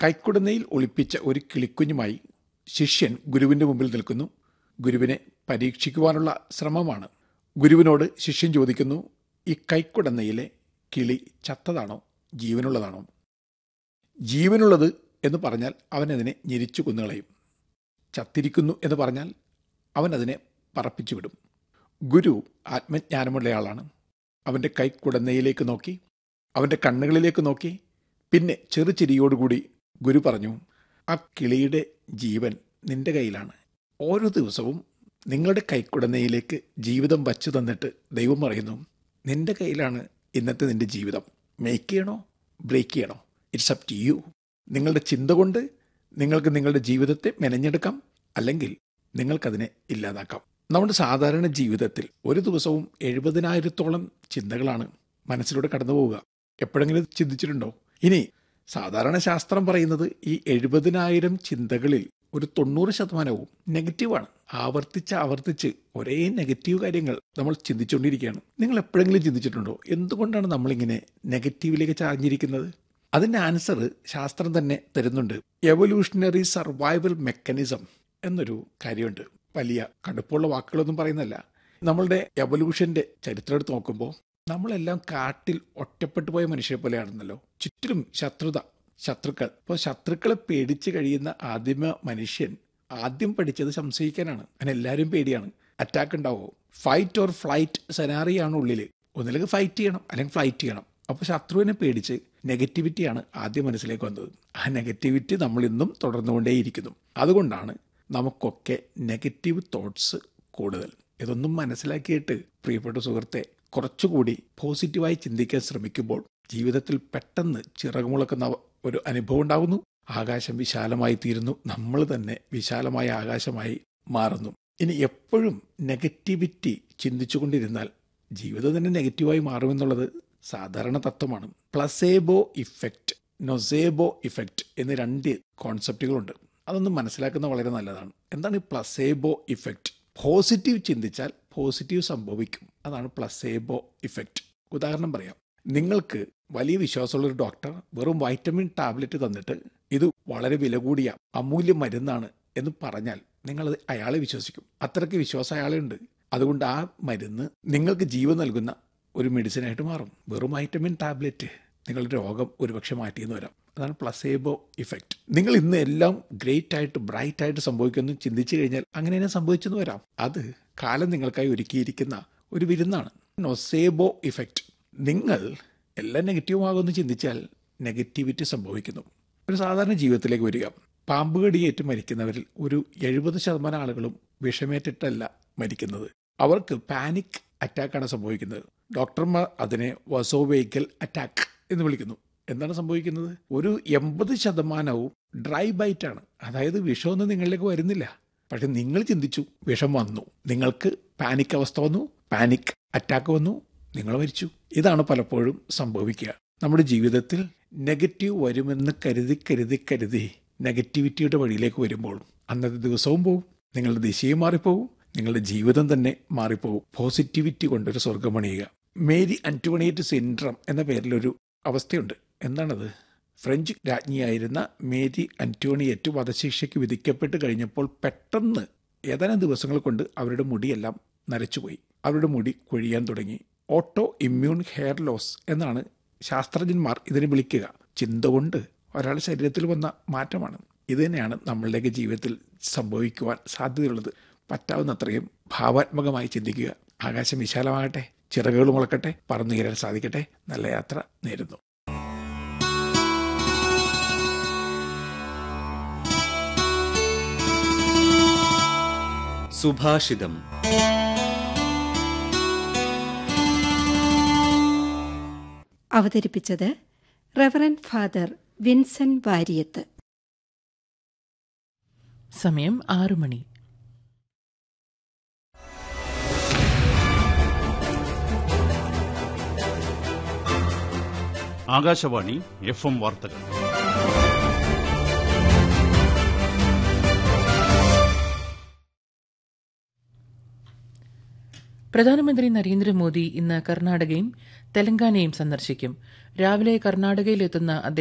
കൈക്കുടനയിൽ ഒളിപ്പിച്ച ഒരു കിളിക്കുഞ്ഞുമായി ശിഷ്യൻ ഗുരുവിൻ്റെ മുമ്പിൽ നിൽക്കുന്നു ഗുരുവിനെ പരീക്ഷിക്കുവാനുള്ള ശ്രമമാണ് ഗുരുവിനോട് ശിഷ്യൻ ചോദിക്കുന്നു ഈ കൈക്കുടന്നയിലെ കിളി ചത്തതാണോ ജീവനുള്ളതാണോ ജീവനുള്ളത് എന്ന് പറഞ്ഞാൽ അവൻ അതിനെ ഞെരിച്ചു കൊന്നുകളയും ചത്തിരിക്കുന്നു എന്ന് പറഞ്ഞാൽ അവൻ അതിനെ പറപ്പിച്ചു വിടും ഗുരു ആത്മജ്ഞാനമുള്ളയാളാണ് അവൻ്റെ കൈക്കുടന്നയിലേക്ക് നോക്കി അവൻ്റെ കണ്ണുകളിലേക്ക് നോക്കി പിന്നെ ചെറുചിരിയോടുകൂടി ഗുരു പറഞ്ഞു ആ കിളിയുടെ ജീവൻ നിന്റെ കയ്യിലാണ് ഓരോ ദിവസവും നിങ്ങളുടെ കൈക്കുടനയിലേക്ക് ജീവിതം വച്ചു തന്നിട്ട് ദൈവം പറയുന്നു നിന്റെ കയ്യിലാണ് ഇന്നത്തെ നിന്റെ ജീവിതം മേക്ക് ചെയ്യണോ ബ്രേക്ക് ചെയ്യണോ ഇറ്റ്സ് അപ് ടു യു നിങ്ങളുടെ ചിന്ത കൊണ്ട് നിങ്ങൾക്ക് നിങ്ങളുടെ ജീവിതത്തെ മെനഞ്ഞെടുക്കാം അല്ലെങ്കിൽ നിങ്ങൾക്കതിനെ ഇല്ലാതാക്കാം നമ്മുടെ സാധാരണ ജീവിതത്തിൽ ഒരു ദിവസവും എഴുപതിനായിരത്തോളം ചിന്തകളാണ് മനസ്സിലൂടെ കടന്നു പോവുക എപ്പോഴെങ്കിലും ചിന്തിച്ചിട്ടുണ്ടോ ഇനി സാധാരണ ശാസ്ത്രം പറയുന്നത് ഈ എഴുപതിനായിരം ചിന്തകളിൽ ഒരു തൊണ്ണൂറ് ശതമാനവും നെഗറ്റീവാണ് ആവർത്തിച്ച് ആവർത്തിച്ച് ഒരേ നെഗറ്റീവ് കാര്യങ്ങൾ നമ്മൾ ചിന്തിച്ചുകൊണ്ടിരിക്കുകയാണ് നിങ്ങൾ എപ്പോഴെങ്കിലും ചിന്തിച്ചിട്ടുണ്ടോ എന്തുകൊണ്ടാണ് നമ്മളിങ്ങനെ നെഗറ്റീവിലേക്ക് ചാഞ്ഞിരിക്കുന്നത് അതിൻ്റെ ആൻസർ ശാസ്ത്രം തന്നെ തരുന്നുണ്ട് എവല്യൂഷണറി സർവൈവൽ മെക്കാനിസം എന്നൊരു കാര്യമുണ്ട് വലിയ കടുപ്പുള്ള വാക്കുകളൊന്നും പറയുന്നല്ല നമ്മളുടെ എവല്യൂഷൻ്റെ ചരിത്രം എടുത്ത് നോക്കുമ്പോൾ നമ്മളെല്ലാം കാട്ടിൽ ഒറ്റപ്പെട്ടു പോയ മനുഷ്യരെ പോലെയാണെന്നല്ലോ ചുറ്റിലും ശത്രുത ശത്രുക്കൾ അപ്പോൾ ശത്രുക്കളെ പേടിച്ച് കഴിയുന്ന ആദിമ മനുഷ്യൻ ആദ്യം പഠിച്ചത് സംശയിക്കാനാണ് അങ്ങനെ എല്ലാവരും പേടിയാണ് അറ്റാക്ക് ഉണ്ടാവോ ഫൈറ്റ് ഓർ ഫ്ലൈറ്റ് സെനാറിയാണ് ഉള്ളിൽ ഒന്നിലേക്ക് ഫൈറ്റ് ചെയ്യണം അല്ലെങ്കിൽ ഫ്ലൈറ്റ് ചെയ്യണം അപ്പോൾ ശത്രുവിനെ പേടിച്ച് നെഗറ്റിവിറ്റിയാണ് ആദ്യം മനസ്സിലേക്ക് വന്നത് ആ നെഗറ്റിവിറ്റി നമ്മൾ ഇന്നും തുടർന്നുകൊണ്ടേയിരിക്കുന്നു അതുകൊണ്ടാണ് നമുക്കൊക്കെ നെഗറ്റീവ് തോട്ട്സ് കൂടുതൽ ഇതൊന്നും മനസ്സിലാക്കിയിട്ട് പ്രിയപ്പെട്ട സുഹൃത്തെ കുറച്ചുകൂടി പോസിറ്റീവായി ചിന്തിക്കാൻ ശ്രമിക്കുമ്പോൾ ജീവിതത്തിൽ പെട്ടെന്ന് ചിറകുമുളക്കുന്ന ഒരു അനുഭവം ഉണ്ടാകുന്നു ആകാശം വിശാലമായി തീരുന്നു നമ്മൾ തന്നെ വിശാലമായ ആകാശമായി മാറുന്നു ഇനി എപ്പോഴും നെഗറ്റിവിറ്റി ചിന്തിച്ചുകൊണ്ടിരുന്നാൽ ജീവിതം തന്നെ നെഗറ്റീവായി മാറുമെന്നുള്ളത് സാധാരണ തത്വമാണ് പ്ലസേബോ ഇഫക്റ്റ് നൊസേബോ ഇഫക്റ്റ് എന്നീ രണ്ട് കോൺസെപ്റ്റുകളുണ്ട് അതൊന്നും മനസ്സിലാക്കുന്നത് വളരെ നല്ലതാണ് എന്താണ് ഈ പ്ലസേബോ ഇഫക്റ്റ് പോസിറ്റീവ് ചിന്തിച്ചാൽ പോസിറ്റീവ് സംഭവിക്കും അതാണ് പ്ലസേബോ ഇഫക്റ്റ് ഉദാഹരണം പറയാം നിങ്ങൾക്ക് വലിയ വിശ്വാസമുള്ള ഒരു ഡോക്ടർ വെറും വൈറ്റമിൻ ടാബ്ലറ്റ് തന്നിട്ട് ഇത് വളരെ വില കൂടിയ അമൂല്യ മരുന്നാണ് എന്ന് പറഞ്ഞാൽ നിങ്ങൾ അയാളെ വിശ്വസിക്കും അത്രയ്ക്ക് വിശ്വാസം അയാളുണ്ട് അതുകൊണ്ട് ആ മരുന്ന് നിങ്ങൾക്ക് ജീവൻ നൽകുന്ന ഒരു മെഡിസിനായിട്ട് മാറും വെറും വൈറ്റമിൻ ടാബ്ലറ്റ് നിങ്ങളുടെ രോഗം ഒരുപക്ഷെ മാറ്റിയെന്ന് വരാം അതാണ് പ്ലസേബോ ഇഫക്റ്റ് നിങ്ങൾ ഇന്ന് എല്ലാം ഗ്രേറ്റ് ആയിട്ട് ബ്രൈറ്റ് ആയിട്ട് സംഭവിക്കുമെന്ന് ചിന്തിച്ചു കഴിഞ്ഞാൽ അങ്ങനെ തന്നെ സംഭവിച്ചെന്ന് വരാം അത് കാലം നിങ്ങൾക്കായി ഒരുക്കിയിരിക്കുന്ന ഒരു വിരുന്നാണ് നൊസേബോ ഇഫക്റ്റ് നിങ്ങൾ എല്ലാം നെഗറ്റീവ് ആകുമെന്ന് ചിന്തിച്ചാൽ നെഗറ്റിവിറ്റി സംഭവിക്കുന്നു ഒരു സാധാരണ ജീവിതത്തിലേക്ക് വരിക പാമ്പ് കടിയേറ്റ് മരിക്കുന്നവരിൽ ഒരു എഴുപത് ശതമാനം ആളുകളും വിഷമേറ്റിട്ടല്ല മരിക്കുന്നത് അവർക്ക് പാനിക് അറ്റാക്കാണ് സംഭവിക്കുന്നത് ഡോക്ടർമാർ അതിനെ വസോവേക്കൽ അറ്റാക്ക് എന്ന് വിളിക്കുന്നു എന്താണ് സംഭവിക്കുന്നത് ഒരു എൺപത് ശതമാനവും ഡ്രൈ ബൈറ്റ് ആണ് അതായത് വിഷമൊന്നും നിങ്ങളിലേക്ക് വരുന്നില്ല പക്ഷെ നിങ്ങൾ ചിന്തിച്ചു വിഷം വന്നു നിങ്ങൾക്ക് പാനിക് അവസ്ഥ വന്നു പാനിക് അറ്റാക്ക് വന്നു നിങ്ങൾ മരിച്ചു ഇതാണ് പലപ്പോഴും സംഭവിക്കുക നമ്മുടെ ജീവിതത്തിൽ നെഗറ്റീവ് വരുമെന്ന് കരുതി കരുതി കരുതി നെഗറ്റിവിറ്റിയുടെ വഴിയിലേക്ക് വരുമ്പോൾ അന്നത്തെ ദിവസവും പോവും നിങ്ങളുടെ ദിശയും മാറിപ്പോവും നിങ്ങളുടെ ജീവിതം തന്നെ മാറിപ്പോവും പോസിറ്റിവിറ്റി കൊണ്ടൊരു സ്വർഗമണിയുക മേരി അന്റോണിയറ്റ് സിൻഡ്രം എന്ന പേരിലൊരു അവസ്ഥയുണ്ട് എന്താണത് ഫ്രഞ്ച് രാജ്ഞിയായിരുന്ന മേരി അന്റോണിയറ്റ് വധശിക്ഷയ്ക്ക് വിധിക്കപ്പെട്ട് കഴിഞ്ഞപ്പോൾ പെട്ടെന്ന് ഏതാനും ദിവസങ്ങൾ കൊണ്ട് അവരുടെ മുടിയെല്ലാം നരച്ചുപോയി അവരുടെ മുടി കൊഴിയാൻ തുടങ്ങി ഓട്ടോ ഇമ്മ്യൂൺ ഹെയർ ലോസ് എന്നാണ് ശാസ്ത്രജ്ഞന്മാർ ഇതിനെ വിളിക്കുക ചിന്ത കൊണ്ട് ഒരാളുടെ ശരീരത്തിൽ വന്ന മാറ്റമാണ് ഇത് തന്നെയാണ് നമ്മളുടെയൊക്കെ ജീവിതത്തിൽ സംഭവിക്കുവാൻ സാധ്യതയുള്ളത് പറ്റാവുന്നത്രയും ഭാവാത്മകമായി ചിന്തിക്കുക ആകാശം വിശാലമാകട്ടെ ചിറകുകൾ മുളക്കട്ടെ പറന്നുയരാൻ സാധിക്കട്ടെ നല്ല യാത്ര നേരുന്നു സുഭാഷിതം അവതരിപ്പിച്ചത് റവറൻ ഫാദർ വിൻസൻ വാരിയത്ത് സമയം ആറു മണി ആകാശവാണി എഫ് എം വാർത്തകൾ പ്രധാനമന്ത്രി നരേന്ദ്രമോദി ഇന്ന് കർണാടകയും തെലങ്കാനയും സന്ദർശിക്കും രാവിലെ കർണാടകയിലെത്തുന്ന അദ്ദേഹം